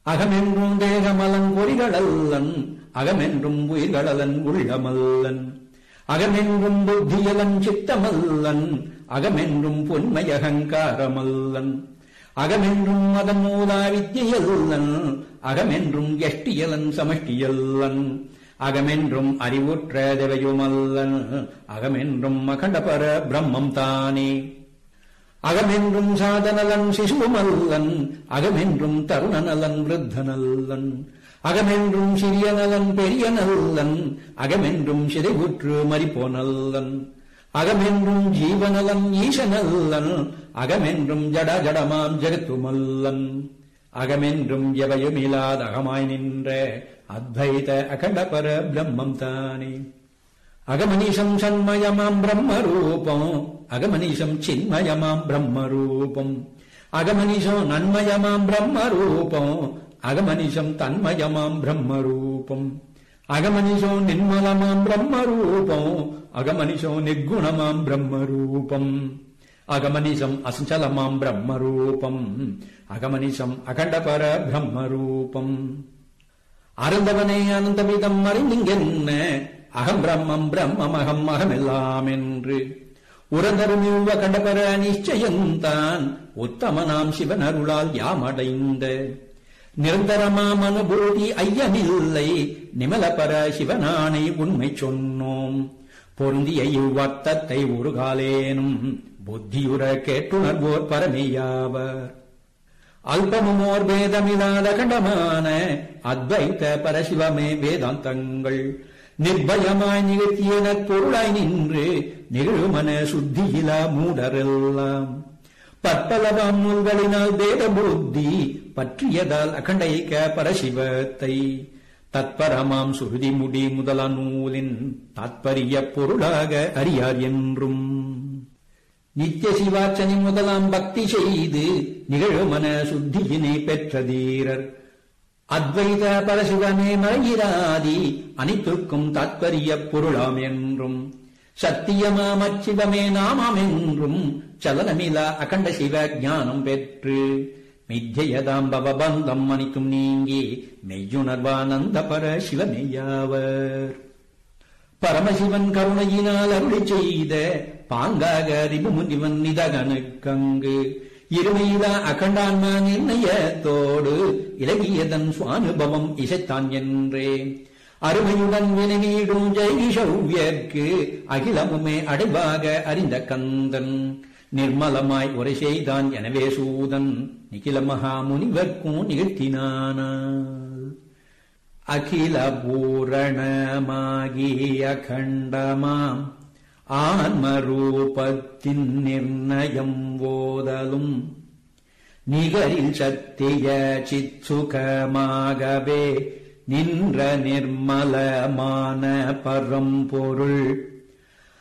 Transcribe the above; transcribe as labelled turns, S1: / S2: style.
S1: அகமென்றும் தேகமலன் பொறிகளல்லன் அகமென்றும் உயிர்களலன் உள்ளமல்லன் அகமென்றும் புத்தியலன் சித்தமல்லன் அகமென்றும் பொன்மையகங்காரமல்லன் அகமென்றும் மதன் மூலா வித்தியல்லன் அகமென்றும் எஷ்டியலன் சமஷ்டியல்லன் அகமென்றும் அறிவுற்ற தேவையுமல்லன் அகமென்றும் அகண்டபர பிரம்மம் தானே அகமென்றும் சாதனலன் சிசுமல்லன் அகமென்றும் தருணநலன் விருத்தனல்லன் அகமென்றும் சிறிய நலன் பெரிய நல்லன் அகமென்றும் சிதைவுற்று மறிப்போனல்லன் அகமென்றும் ஜீவநலன் ஈசனல்லன் அகமென்றும் ஜட ஜடமாம் ஜெகத்துமல்லன் அகமென்றும் எவையுமில்லாத அகமாய் நின்ற அத்வைத அகண்டபர பிரம்மம் தானே அகமனிஷம் சண்மயமாம் பிரம்மரூபம் அகமனிஷம் சின்மயமாம் பிரம்மரூபம் அகமனிஷோ நன்மயமாம் பிரம்மரூபம் அகமனிஷம் தன்மயமாம் பிரம்மரூபம் அகமனிஷோ நிர்மலமாம் பிரம்மரூபம் அகமனிஷோ நிர்குணமாம் பிரம்மரூபம் அகமனிஷம் அசஞ்சலமாம் பிரம்மரூபம் அகமனிஷம் அகண்டபர பிரம்மரூபம் அருந்தவனே அனந்தவிதம் அறிந்திங்கென்ன அகம் பிரம்மம் பிரம்மம் அகம் அகமெல்லாம் என்று உறந்தருமிழ்வ கண்டபர நிச்சயந்தான் உத்தமனாம் சிவன் அருளால் யாமடைந்த நிரந்தரமாம் அனுபூதி ஐயமில்லை நிமலபர சிவனானை உண்மை சொன்னோம் பொருந்திய இவ்வர்த்தத்தை ஒரு காலேனும் புத்தியுற கேட்டுணர்வோர் பரமையாவர் அல்பமுமோர் வேதமில்லாத கண்டமான அத்வைத்த பரசிவமே வேதாந்தங்கள் நிர்பயமாய் நிகழ்த்தியன பொருளாய் நின்று நிகழுமன சுத்தியிலா மூடரெல்லாம் பற்பலவாம் நூல்களினால் வேத புத்தி பற்றியதால் அகண்டைக்க பரசிவத்தை தத்பரமாம் சுருதி முடி முதல நூலின் தாத்பரிய பொருளாக அறியார் என்றும் நித்திய சிவாச்சனை முதலாம் பக்தி செய்து நிகழுமன சுத்தியினை பெற்ற தீரர் அத்வைத பரசிவமே மறையிராதி அனைத்திற்கும் தாத்பரிய பொருளாம் என்றும் சத்தியமாமச்சிவமே நாமாம் என்றும் சலனமிலா அகண்ட சிவ ஞானம் பெற்று மித்தியதாம் பவபந்தம் அனைத்தும் நீங்கி மெய்யுணர்வானந்த பர சிவமெய்யாவர் பரமசிவன் கருணையினால் அருளி செய்த பாங்காக அறிவுமுனிவன் நிதகனுக்கங்கு இருமையிலா அகண்டான்மா நிர்ணயத்தோடு இலகியதன் சுவானுபவம் இசைத்தான் என்றே அருமையுடன் வினவீடும் ஜெய்கிஷவ்யர்க்கு அகிலமுமே அடைவாக அறிந்த கந்தன் நிர்மலமாய் உரை செய்தான் எனவே சூதன் நிகில மகாமுனிவர்க்கும் நிகழ்த்தினானால் அகில பூரணமாகி அகண்டமாம் ஆன்மரூபத்தின் நிர்ணயம் ஓதலும் நிகரில் சத்திய சிச்சுகமாகவே நின்ற நிர்மலமான பரம்பொருள்